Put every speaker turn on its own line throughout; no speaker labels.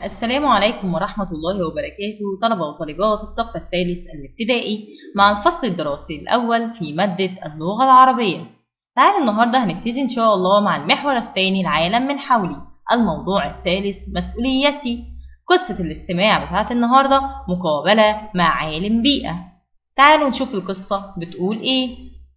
السلام عليكم ورحمة الله وبركاته طلبة وطالبات الصف الثالث الابتدائي مع الفصل الدراسي الأول في مادة اللغة العربية تعالوا النهاردة هنبتدي إن شاء الله مع المحور الثاني العالم من حولي الموضوع الثالث مسؤوليتي قصة الاستماع بتاعت النهاردة مقابلة مع عالم بيئة تعالوا نشوف القصة بتقول إيه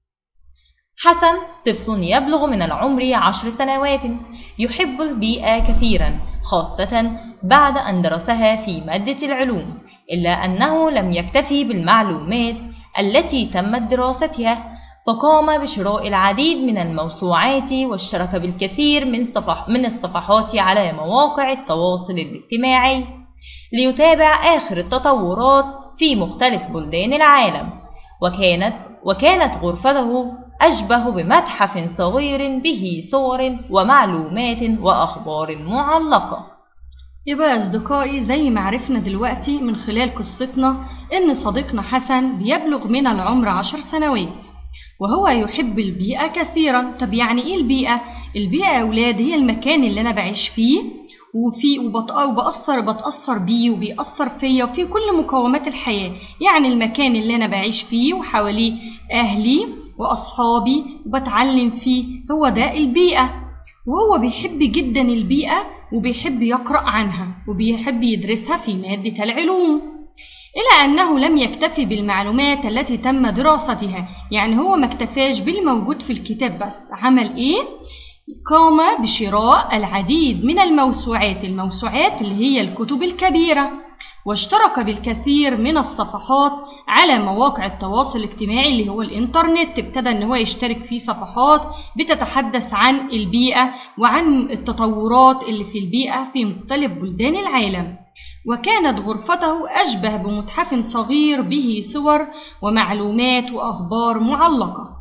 حسن طفل يبلغ من العمر عشر سنوات يحب البيئة كثيرا خاصة بعد أن درسها في مادة العلوم إلا أنه لم يكتفي بالمعلومات التي تمت دراستها فقام بشراء العديد من الموسوعات واشترك بالكثير من, صفح من الصفحات على مواقع التواصل الاجتماعي ليتابع آخر التطورات في مختلف بلدان العالم وكانت وكانت غرفته أشبه بمتحف صغير به صور ومعلومات وأخبار معلقة
يبقى يا أصدقائي زي ما عرفنا دلوقتي من خلال قصتنا إن صديقنا حسن بيبلغ من العمر عشر سنوات وهو يحب البيئة كثيرا طب يعني إيه البيئة؟ البيئة يا أولاد هي المكان اللي أنا بعيش فيه وفي وبأثر بتأثر بيه وبيأثر فيا وفي كل مقومات الحياة يعني المكان اللي أنا بعيش فيه وحواليه أهلي وأصحابي وبتعلم فيه هو ده البيئة وهو بيحب جدا البيئة وبيحب يقرأ عنها وبيحب يدرسها في مادة العلوم إلى أنه لم يكتفي بالمعلومات التي تم دراستها يعني هو ما اكتفاش بالموجود في الكتاب بس عمل إيه؟ قام بشراء العديد من الموسوعات الموسوعات اللي هي الكتب الكبيرة واشترك بالكثير من الصفحات على مواقع التواصل الاجتماعي اللي هو الانترنت ابتدى ان هو يشترك في صفحات بتتحدث عن البيئة وعن التطورات اللي في البيئة في مختلف بلدان العالم وكانت غرفته أشبه بمتحف صغير به صور ومعلومات وأخبار معلقة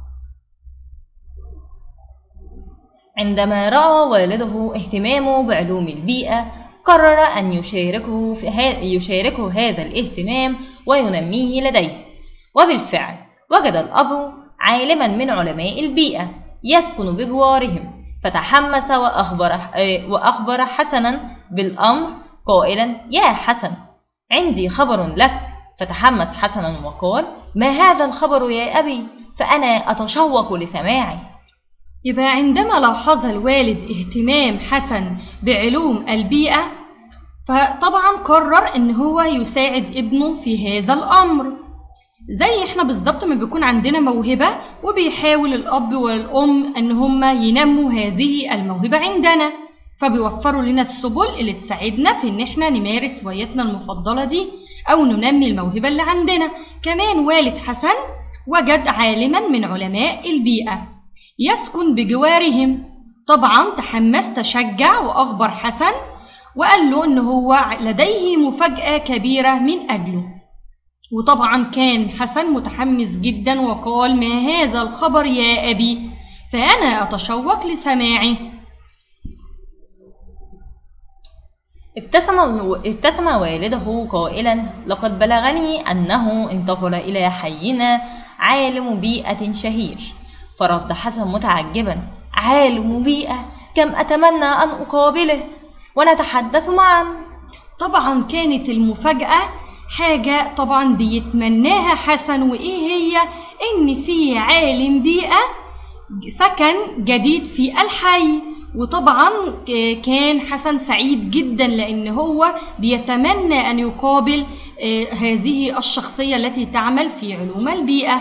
عندما رأى والده اهتمامه بعلوم البيئة قرر أن يشاركه, في ها يشاركه هذا الاهتمام وينميه لديه وبالفعل وجد الأب عالما من علماء البيئة يسكن بجوارهم فتحمس وأخبر, وأخبر حسنا بالأمر قائلا يا حسن عندي خبر لك فتحمس حسنا وقال ما هذا الخبر يا أبي فأنا أتشوق لسماعه
يبقى عندما لاحظ الوالد اهتمام حسن بعلوم البيئة فطبعا قرر ان هو يساعد ابنه في هذا الامر زي احنا بالظبط ما بيكون عندنا موهبة وبيحاول الاب والام ان هما ينموا هذه الموهبة عندنا فبيوفروا لنا السبل اللي تساعدنا في ان احنا نمارس هوايتنا المفضلة دي او ننمي الموهبة اللي عندنا كمان والد حسن وجد عالما من علماء البيئة يسكن بجوارهم طبعا تحمس تشجع وأخبر حسن وقال له إن هو لديه مفاجأة كبيرة من أجله وطبعا كان حسن متحمس جدا وقال ما هذا الخبر يا أبي فأنا أتشوق لسماعه
ابتسم ابتسم والده قائلا لقد بلغني أنه انتقل إلى حينا عالم بيئة شهير فرد حسن متعجبا عالم بيئة كم أتمنى أن أقابله ونتحدث معا
طبعا كانت المفاجأة حاجة طبعا بيتمناها حسن وإيه هي إن في عالم بيئة سكن جديد في الحي وطبعا كان حسن سعيد جدا لأن هو بيتمنى أن يقابل هذه الشخصية التي تعمل في علوم البيئة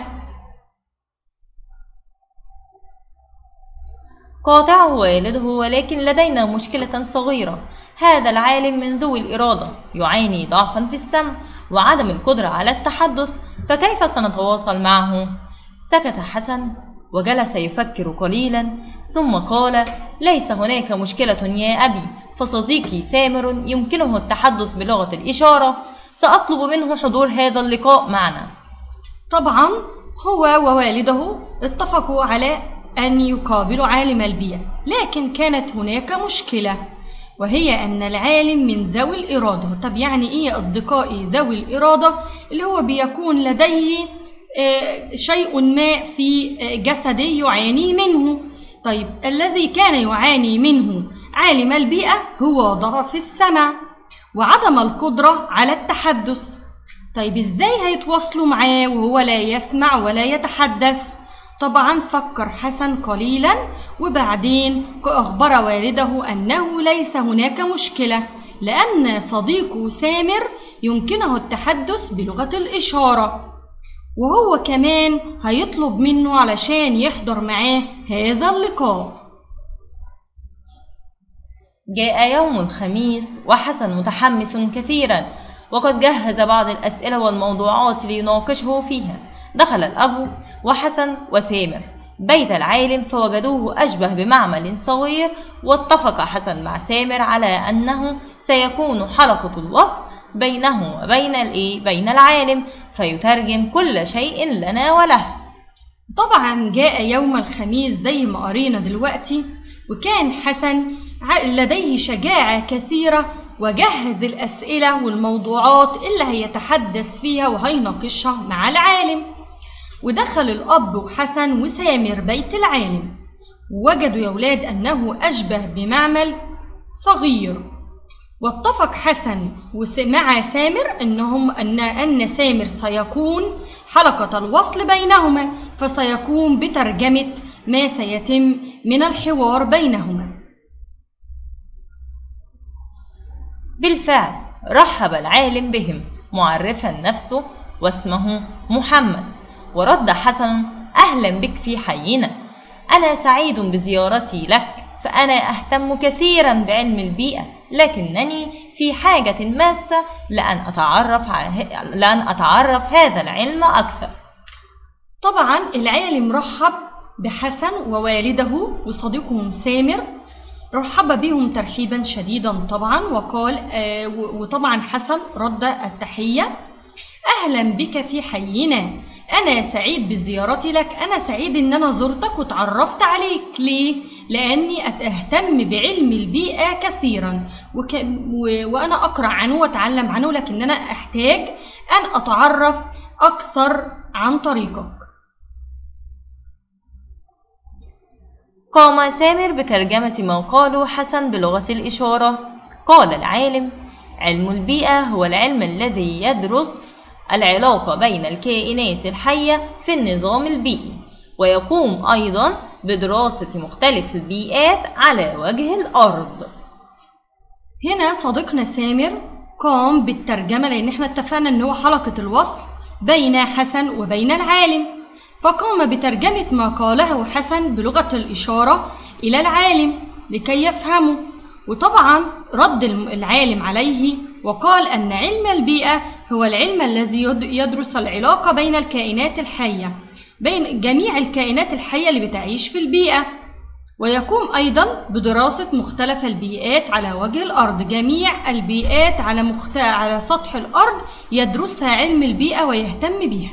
قاطعه والده ولكن لدينا مشكلة صغيرة هذا العالم من ذوي الإرادة يعاني ضعفا في السمع وعدم القدرة على التحدث فكيف سنتواصل معه؟ سكت حسن وجلس يفكر قليلا ثم قال ليس هناك مشكلة يا أبي فصديقي سامر يمكنه التحدث بلغة الإشارة سأطلب منه حضور هذا اللقاء معنا
طبعا هو ووالده اتفقوا على أن يقابلوا عالم البيئة لكن كانت هناك مشكلة وهي أن العالم من ذوي الإرادة طب يعني إيه يا أصدقائي ذوي الإرادة اللي هو بيكون لديه شيء ما في جسده يعاني منه طيب الذي كان يعاني منه عالم البيئة هو ضعف السمع وعدم القدرة على التحدث طيب ازاي هيتواصلوا معاه وهو لا يسمع ولا يتحدث طبعا فكر حسن قليلا وبعدين أخبر والده أنه ليس هناك مشكلة لأن صديقه سامر يمكنه التحدث بلغة الإشارة وهو كمان هيطلب منه علشان يحضر معاه هذا اللقاء
جاء يوم الخميس وحسن متحمس كثيرا وقد جهز بعض الأسئلة والموضوعات ليناقشه فيها دخل الأب وحسن وسامر بيت العالم فوجدوه أشبه بمعمل صغير واتفق حسن مع سامر على أنه سيكون حلقة الوصل بينه وبين الإيه؟ بين العالم فيترجم كل شيء لنا وله
طبعا جاء يوم الخميس زي ما قرينا دلوقتي وكان حسن لديه شجاعة كثيرة وجهز الأسئلة والموضوعات اللي هيتحدث فيها وهيناقشها مع العالم ودخل الأب وحسن وسامر بيت العالم وجدوا يا ولاد أنه أشبه بمعمل صغير واتفق حسن مع سامر انهم ان ان سامر سيكون حلقة الوصل بينهما فسيقوم بترجمة ما سيتم من الحوار بينهما.
بالفعل رحب العالم بهم معرفا نفسه واسمه محمد ورد حسن اهلا بك في حينا انا سعيد بزيارتي لك فانا اهتم كثيرا بعلم البيئه لكنني في حاجة ماسة لأن أتعرف لأن أتعرف هذا العلم أكثر.
طبعا العالم رحب بحسن ووالده وصديقهم سامر رحب بهم ترحيبا شديدا طبعا وقال آه وطبعا حسن رد التحية أهلا بك في حينا أنا سعيد بزيارتي لك أنا سعيد إن أنا زرتك وتعرفت عليك ليه؟ لأني أهتم بعلم البيئة كثيرا وك... و... وأنا أقرأ عنه وأتعلم عنه لكن أنا أحتاج أن أتعرف أكثر عن طريقك
قام سامر بترجمة ما قاله حسن بلغة الإشارة قال العالم علم البيئة هو العلم الذي يدرس العلاقة بين الكائنات الحية في النظام البيئي ويقوم أيضا بدراسة مختلف البيئات على وجه الأرض
هنا صديقنا سامر قام بالترجمة لأن احنا اتفقنا ان هو حلقة الوصل بين حسن وبين العالم فقام بترجمة ما قاله حسن بلغة الإشارة إلى العالم لكي يفهمه وطبعا رد العالم عليه وقال أن علم البيئة هو العلم الذي يدرس العلاقة بين الكائنات الحية بين جميع الكائنات الحية اللي بتعيش في البيئة ويقوم أيضا بدراسة مختلف البيئات على وجه الأرض جميع البيئات على, مخت... على سطح الأرض يدرسها علم البيئة ويهتم بها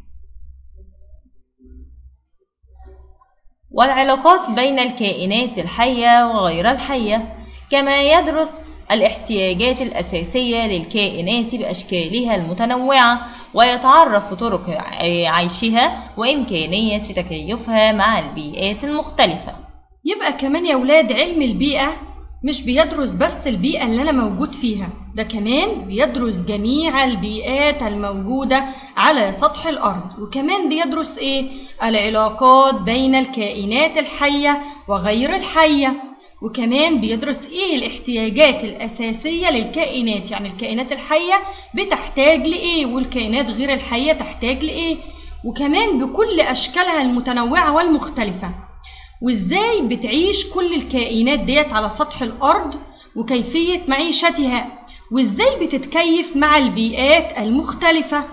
والعلاقات بين الكائنات الحية وغير الحية كما يدرس الاحتياجات الأساسية للكائنات بأشكالها المتنوعة ويتعرف طرق عيشها وإمكانية تكيفها مع البيئات المختلفة
يبقى كمان يا ولاد علم البيئة مش بيدرس بس البيئة اللي أنا موجود فيها ده كمان بيدرس جميع البيئات الموجودة على سطح الأرض وكمان بيدرس إيه؟ العلاقات بين الكائنات الحية وغير الحية وكمان بيدرس ايه الاحتياجات الاساسيه للكائنات يعني الكائنات الحيه بتحتاج لايه والكائنات غير الحيه تحتاج لايه وكمان بكل اشكالها المتنوعه والمختلفه وازاي بتعيش كل الكائنات ديت على سطح الارض وكيفيه معيشتها وازاي بتتكيف مع البيئات المختلفه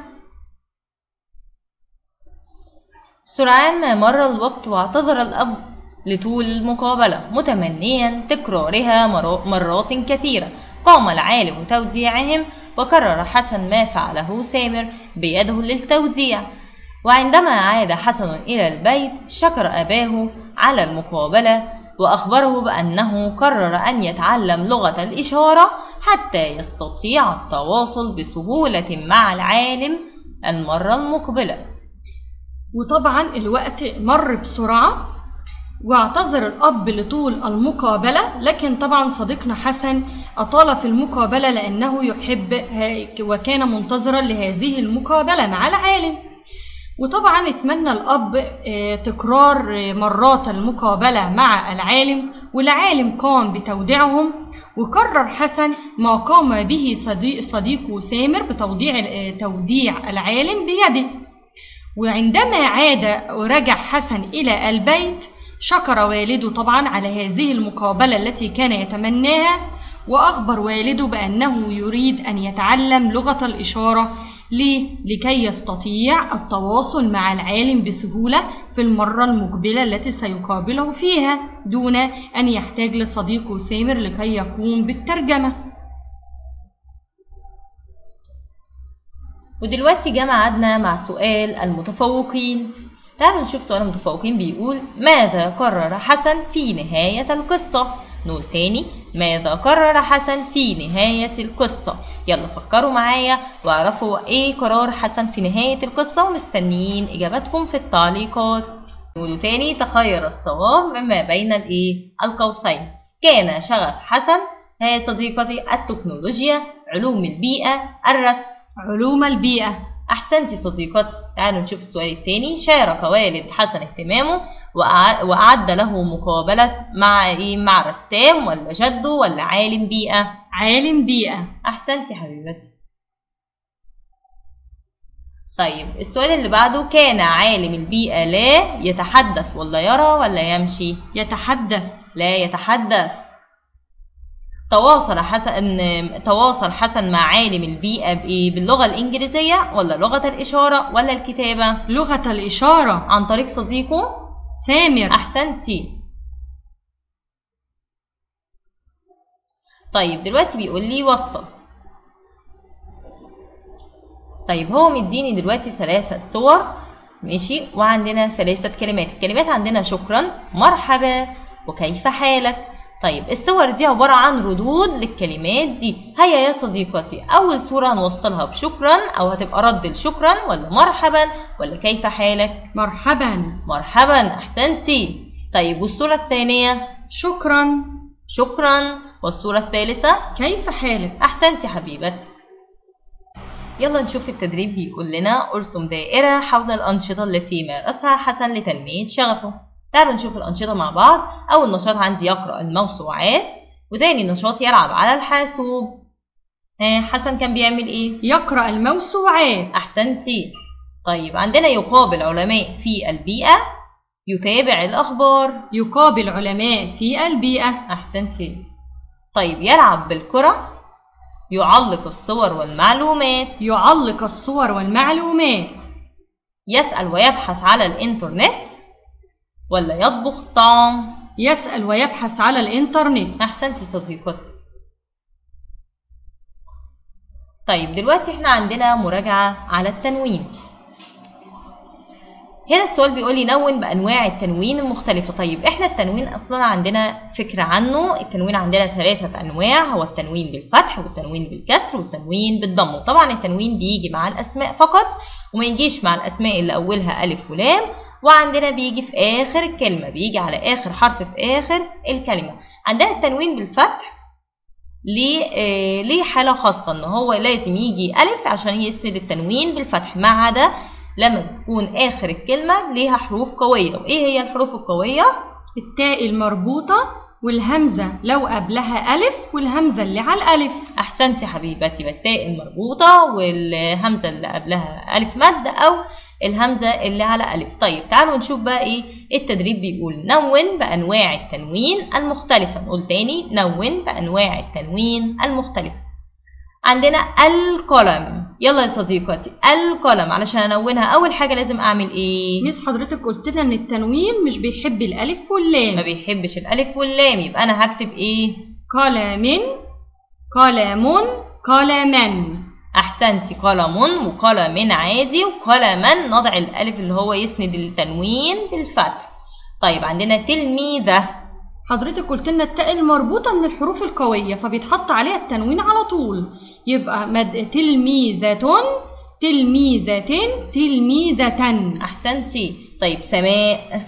سرعان ما مر الوقت واعتذر الأب لطول المقابلة متمنيا تكرارها مرات كثيرة قام العالم بتوديعهم وكرر حسن ما فعله سامر بيده للتوديع وعندما عاد حسن إلى البيت شكر أباه على المقابلة وأخبره بأنه قرر أن يتعلم لغة الإشارة حتى يستطيع التواصل بسهولة مع العالم المرة المقبلة
وطبعا الوقت مر بسرعة واعتذر الأب لطول المقابلة لكن طبعا صديقنا حسن أطال في المقابلة لأنه يحب ها- وكان منتظرا لهذه المقابلة مع العالم وطبعا اتمنى الأب آه، تكرار آه، مرات المقابلة مع العالم والعالم قام بتوديعهم وقرر حسن ما قام به صديق صديقه سامر بتوديع آه، توديع العالم بيده وعندما عاد ورجع حسن إلى البيت شكر والده طبعا على هذه المقابلة التي كان يتمناها وأخبر والده بأنه يريد أن يتعلم لغة الإشارة ليه؟ لكي يستطيع التواصل مع العالم بسهولة في المرة المقبلة التي سيقابله فيها دون أن يحتاج لصديقه سامر لكي يقوم بالترجمة
ودلوقتي جه ميعادنا مع سؤال المتفوقين تعالوا نشوف سؤال المتفوقين بيقول ماذا قرر حسن في نهاية القصة نقول تاني ماذا قرر حسن في نهاية القصة يلا فكروا معايا واعرفوا ايه قرار حسن في نهاية القصة ومستنيين اجاباتكم في التعليقات نقول تاني تخير الصواب مما بين الايه القوسين كان شغف حسن هي صديقتي التكنولوجيا علوم البيئة الرسم
علوم البيئة
أحسنتي صديقتي تعالوا نشوف السؤال التاني شارك والد حسن اهتمامه وأع- وأعد له مقابلة مع إيه مع رسام ولا جده ولا عالم بيئة
عالم بيئة
أحسنتي حبيبتي طيب السؤال اللي بعده كان عالم البيئة لا يتحدث ولا يرى ولا يمشي
يتحدث
لا يتحدث تواصل حسن تواصل حسن مع عالم البيئة بإيه؟ باللغة الإنجليزية ولا لغة الإشارة ولا الكتابة
لغة الإشارة
عن طريق صديقه
سامر
أحسنتي طيب دلوقتي بيقول لي وصل طيب هو مديني دلوقتي ثلاثة صور ماشي وعندنا ثلاثة كلمات الكلمات عندنا شكرا مرحبا وكيف حالك طيب الصور دي عبارة عن ردود للكلمات دي هيا يا صديقتي أول صورة هنوصلها بشكرا أو هتبقى رد لشكرا ولا مرحبا ولا كيف حالك
مرحبا
مرحبا أحسنتي طيب والصورة الثانية
شكرا
شكرا والصورة الثالثة
كيف حالك
أحسنتي حبيبتي يلا نشوف التدريب بيقول لنا ارسم دائرة حول الأنشطة التي مارسها حسن لتنمية شغفه تعالوا نشوف الأنشطة مع بعض أول نشاط عندي يقرأ الموسوعات وتاني نشاط يلعب على الحاسوب ها حسن كان بيعمل ايه؟
يقرأ الموسوعات
أحسنتي طيب عندنا يقابل علماء في البيئة يتابع الأخبار
يقابل علماء في البيئة
أحسنتي طيب يلعب بالكرة يعلق الصور والمعلومات
يعلق الصور والمعلومات
يسأل ويبحث على الإنترنت ولا يطبخ الطعام
يسأل ويبحث على الإنترنت
أحسنتي صديقتي طيب دلوقتي احنا عندنا مراجعة على التنوين هنا السؤال بيقول لي نون بأنواع التنوين المختلفة طيب احنا التنوين أصلا عندنا فكرة عنه التنوين عندنا ثلاثة أنواع هو التنوين بالفتح والتنوين بالكسر والتنوين بالضم وطبعا التنوين بيجي مع الأسماء فقط وما يجيش مع الأسماء اللي أولها ألف ولام وعندنا بيجي في آخر الكلمة بيجي على آخر حرف في آخر الكلمة عندنا التنوين بالفتح ليه آه ليه حالة خاصة إن هو لازم يجي ألف عشان يسند التنوين بالفتح ما عدا لما تكون آخر الكلمة ليها حروف قوية وإيه هي الحروف القوية؟
التاء المربوطة والهمزة لو قبلها ألف والهمزة اللي على الألف
أحسنتي حبيبتي بالتاء المربوطة والهمزة اللي قبلها ألف مد أو الهمزة اللي على ألف طيب تعالوا نشوف بقى إيه التدريب بيقول نون بأنواع التنوين المختلفة نقول تاني نون بأنواع التنوين المختلفة عندنا القلم يلا يا صديقتي القلم علشان انونها اول حاجه لازم اعمل ايه
ميس حضرتك قلت لنا ان التنوين مش بيحب الألف
ما
واللام
بيحبش الالف واللام يبقى انا هكتب ايه
قلم قلم قلما
احسنتي قلم وقلم عادي وقلما نضع الالف اللي هو يسند التنوين بالفتح طيب عندنا تلميذه
حضرتك قلت لنا التاء المربوطة من الحروف القوية فبيتحط عليها التنوين على طول يبقى مد تلميذة تلميذة تلميذة
احسنتي طيب سماء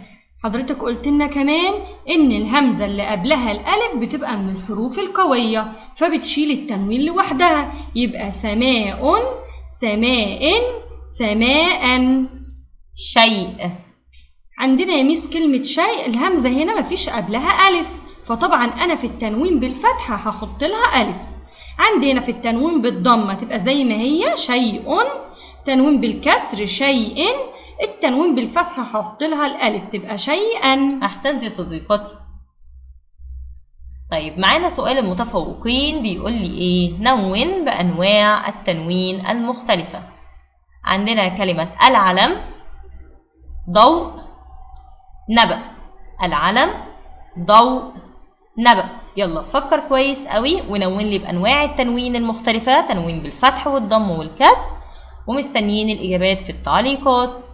حضرتك قلت لنا كمان إن الهمزة اللي قبلها الألف بتبقى من الحروف القوية فبتشيل التنوين لوحدها يبقى سماء سماء سماء
شيء
عندنا يا ميس كلمة شيء الهمزة هنا مفيش قبلها ألف فطبعا أنا في التنوين بالفتحة هحط لها ألف عندي هنا في التنوين بالضمة تبقى زي ما هي شيء تنوين بالكسر شيء التنوين بالفتحة هحط لها الألف تبقى شيئا
أحسنتي صديقتي طيب معانا سؤال المتفوقين بيقول لي إيه نون بأنواع التنوين المختلفة عندنا كلمة العلم ضوء نبأ العلم ضوء نبأ يلا فكر كويس قوي ونون لي بأنواع التنوين المختلفة تنوين بالفتح والضم والكسر ومستنيين الإجابات في التعليقات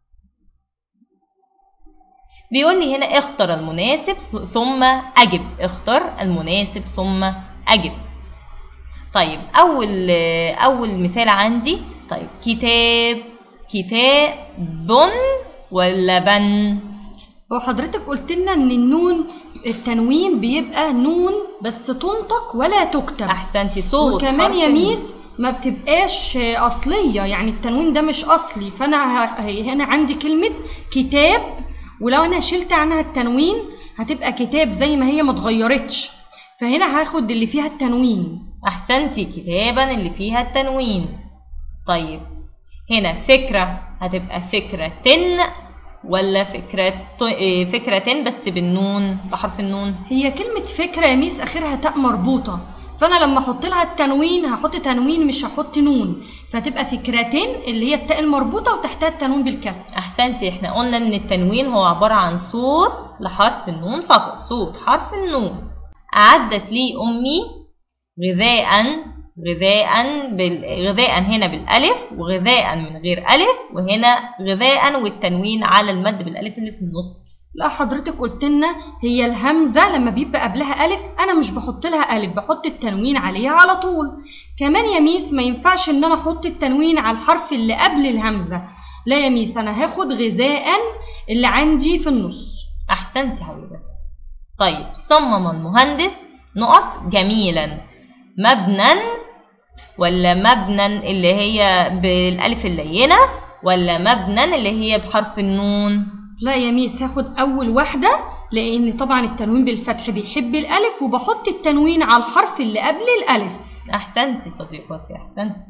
بيقول لي هنا اختر المناسب ثم أجب اختر المناسب ثم أجب طيب أول أول مثال عندي طيب كتاب كتاب ولا بن
وحضرتك قلت لنا ان النون التنوين بيبقى نون بس تنطق ولا تكتب
احسنتي صوت
وكمان
حرف
يا
النون.
ميس ما بتبقاش اصليه يعني التنوين ده مش اصلي فانا ه- هنا عندي كلمه كتاب ولو انا شلت عنها التنوين هتبقى كتاب زي ما هي ما اتغيرتش فهنا هاخد اللي فيها التنوين
احسنتي كتابا اللي فيها التنوين طيب هنا فكرة هتبقى فكرة ولا فكرة إيه، فكرة بس بالنون بحرف النون
هي كلمه فكره يا ميس اخرها تاء مربوطه فانا لما احط لها التنوين هحط تنوين مش هحط نون فتبقى فكرتين اللي هي التاء المربوطه وتحتها التنوين بالكسر
احسنتي احنا قلنا ان التنوين هو عبارة عن صوت لحرف النون فقط صوت حرف النون أعدت لي أمي غذاء غذاء بال... غذاء هنا بالألف وغذاء من غير ألف وهنا غذاء والتنوين على المد بالألف اللي في النص
لا حضرتك قلت لنا هي الهمزة لما بيبقى قبلها ألف أنا مش بحط لها ألف بحط التنوين عليها على طول كمان يا ميس ما ينفعش إن أنا أحط التنوين على الحرف اللي قبل الهمزة لا يا ميس أنا هاخد غذاء اللي عندي في النص
أحسنتي حبيبتي طيب صمم المهندس نقط جميلا مبنى ولا مبنى اللي هي بالألف اللينة ولا مبنى اللي هي بحرف النون
لا يا ميس هاخد أول واحدة لأن طبعا التنوين بالفتح بيحب الألف وبحط التنوين على الحرف اللي قبل الألف
أحسنتي صديقتي أحسنتي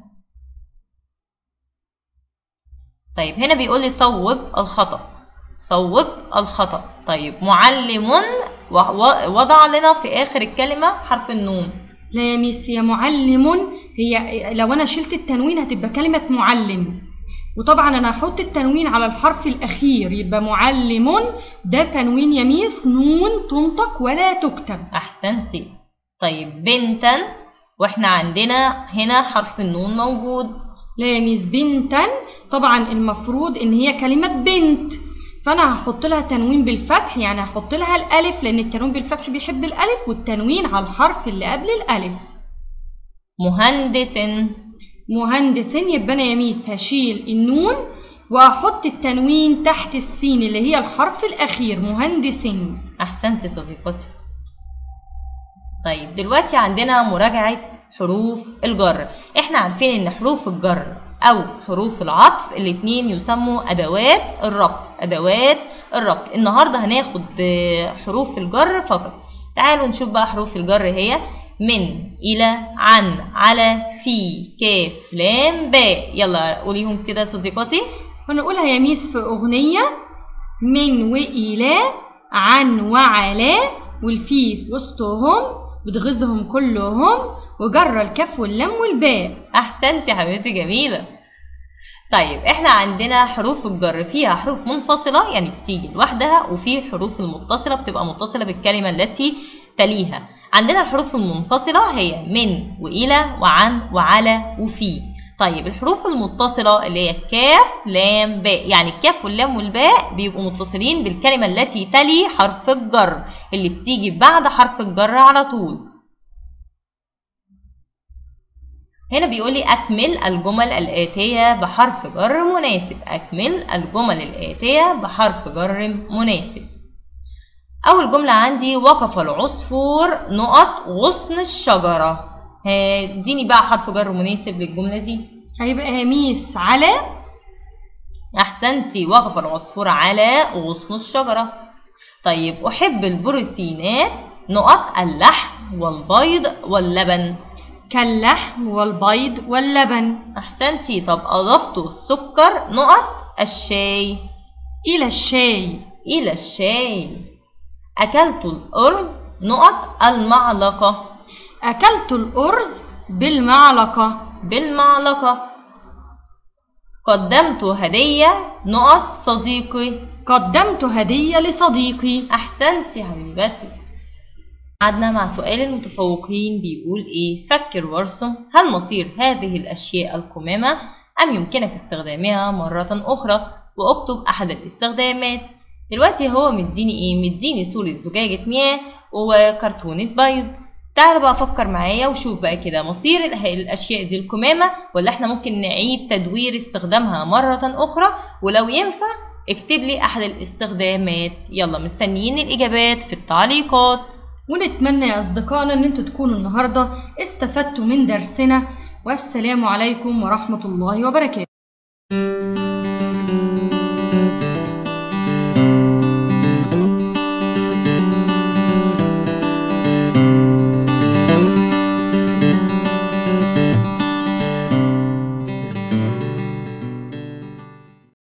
طيب هنا بيقول لي صوب الخطأ صوب الخطأ طيب معلم و- و- وضع لنا في آخر الكلمة حرف النون
لا يا ميس يا معلم هي لو انا شلت التنوين هتبقى كلمة معلم وطبعا انا هحط التنوين على الحرف الاخير يبقى معلم ده تنوين يا ميس نون تنطق ولا تكتب
أحسنتي طيب بنتا واحنا عندنا هنا حرف النون موجود
لا يا ميس بنتا طبعا المفروض ان هي كلمة بنت فانا هحط لها تنوين بالفتح يعني هحط لها الالف لان التنوين بالفتح بيحب الالف والتنوين على الحرف اللي قبل الالف
مهندس
مهندس يبقى انا يا ميس هشيل النون واحط التنوين تحت السين اللي هي الحرف الاخير مهندس
أحسنتي صديقتي طيب دلوقتي عندنا مراجعة حروف الجر احنا عارفين ان حروف الجر او حروف العطف الاتنين يسموا ادوات الربط ادوات الربط النهارده هناخد آه، حروف الجر فقط تعالوا نشوف بقى حروف الجر هي من الى عن على في كاف لام باء يلا قوليهم كده صديقتي
ونقولها يا ميس في اغنيه من والى عن وعلى والفي في وسطهم بتغزهم كلهم وجر الكاف واللام والباء
احسنتي يا حبيبتي جميله طيب احنا عندنا حروف الجر فيها حروف منفصله يعني بتيجي لوحدها وفي حروف المتصله بتبقى متصله بالكلمه التي تليها عندنا الحروف المنفصله هي من والى وعن وعلى وفي طيب الحروف المتصله اللي هي كاف لام باء يعني الكاف واللام والباء بيبقوا متصلين بالكلمه التي تلي حرف الجر اللي بتيجي بعد حرف الجر على طول هنا بيقول لي أكمل الجمل الآتية بحرف جر مناسب أكمل الجمل الآتية بحرف جر مناسب أول جملة عندي وقف العصفور نقط غصن الشجرة ها، اديني بقى حرف جر مناسب للجملة دي
هيبقى ميس على
أحسنتي وقف العصفور على غصن الشجرة طيب أحب البروتينات نقط اللحم والبيض واللبن
كاللحم والبيض واللبن
أحسنتي طب أضفت السكر نقط الشاي
إلى الشاي
إلى الشاي أكلت الأرز نقط المعلقة
أكلت الأرز بالمعلقة
بالمعلقة قدمت هدية نقط صديقي
قدمت هدية لصديقي
أحسنتي حبيبتي قعدنا مع سؤال المتفوقين بيقول إيه فكر وارسم هل مصير هذه الأشياء القمامة أم يمكنك استخدامها مرة أخرى واكتب أحد الاستخدامات دلوقتي هو مديني إيه مديني صورة زجاجة مياه وكرتونة بيض تعال بقى فكر معايا وشوف بقى كده مصير ال- الأشياء دي القمامة ولا احنا ممكن نعيد تدوير استخدامها مرة أخرى ولو ينفع اكتب لي أحد الاستخدامات يلا مستنيين الإجابات في التعليقات
ونتمنى يا أصدقائنا إن انتوا تكونوا النهاردة استفدتوا من درسنا والسلام عليكم ورحمة الله وبركاته